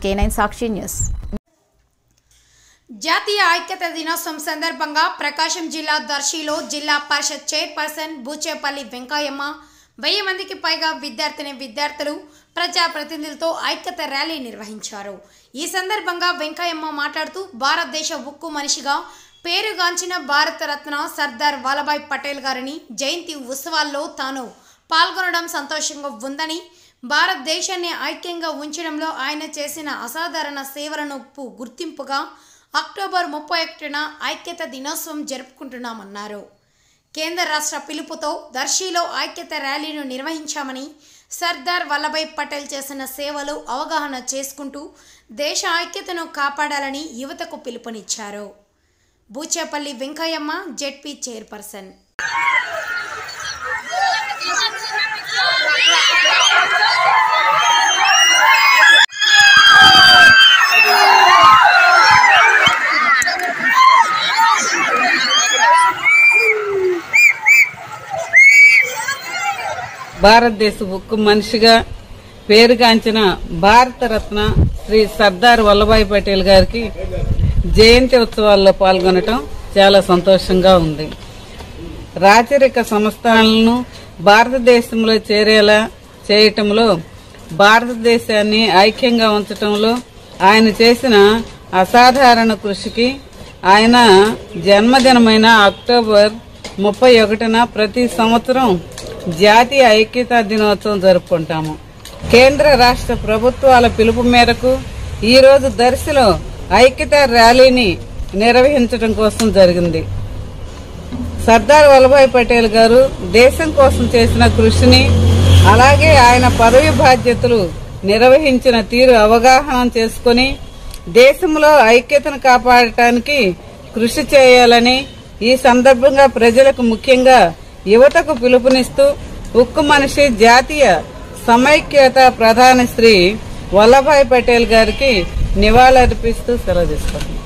కే nine సాక్షి news జాతీయ ఐక్యత దినోత్సవం సందర్భంగా ప్రకాశం జిల్లా దర్శిలో జిల్లా పరిషత్ చైర్పర్సన్ బూచేపల్లి వెంకయ్యమ్మ వెయ్యి మందికి పైగా విద్యార్థిని విద్యార్థులు ప్రజాప్రతినిధులతో ఐక్యత ర్యాలీ నిర్వహించారు ఈ సందర్భంగా వెంకయ్యమ్మ మాట్లాడుతూ భారతదేశ ఉక్కు మనిషిగా పేరుగాంచిన భారతరత్న సర్దార్ వల్లభాయ్ పటేల్ గారిని జయంతి ఉత్సవాల్లో తాను పాల్గొనడం సంతోషంగా ఉందని భారతదేశాన్ని ఐక్యంగా ఉంచడంలో ఆయన చేసిన అసాధారణ సేవలను పు- గుర్తింపుగా అక్టోబర్ ముప్పై ఒకటిన ఐక్యత దినోత్సవం జరుపుకుంటున్నామన్నారు కేంద్ర రాష్ట్ర పిలుపుతో దర్శిలో ఐక్యత ర్యాలీను నిర్వహించామని సర్దార్ వల్లభాయ్ పటేల్ చేసిన సేవలు అవగాహన చేసుకుంటూ దేశ ఐక్యతను కాపాడాలని యువతకు పిలుపునిచ్చారు బూచేపల్లి వెంకయ్యమ్మ జెడ్పీ చైర్పర్సన్ భారతదేశ ఉక్కు మనిషిగా పేరుగాంచిన భారతరత్న శ్రీ సర్దార్ వల్లభాయ్ పటేల్ గారికి జయంతి ఉత్సవాల్లో పాల్గొనటం చాలా సంతోషంగా ఉంది రాచరిక సంస్థలను భారతదేశంలో చేరేలా చేయటంలో భారతదేశాన్ని ఐక్యంగా ఉంచటంలో ఆయన చేసిన అసాధారణ కృషికి ఆయన జన్మదినమైన అక్టోబర్ ముప్పై ఒకటిన ప్రతి సంవత్సరం జాతీయ ఐక్యతా దినోత్సవం జరుపుకుంటాము కేంద్ర రాష్ట్ర ప్రభుత్వాల పిలుపు మేరకు ఈ రోజు దర్శిలో ఐక్యతా ర్యాలీని నిర్వహించడం కోసం జరిగింది సర్దార్ వల్లభాయ్ పటేల్ గారు దేశం కోసం చేసిన కృషిని అలాగే ఆయన పదవి బాధ్యతలు నిర్వహించిన తీరు అవగాహన చేసుకుని దేశంలో ఐక్యతను కాపాడటానికి కృషి చేయాలని ఈ సందర్భంగా ప్రజలకు ముఖ్యంగా యువతకు పిలుపునిస్తూ ఉక్కు మనిషి జాతీయ సమైక్యత ప్రధాని శ్రీ వల్లభాయ్ పటేల్ గారికి నివాళులర్పిస్తూ సెలవు తీసుకుంటున్నాను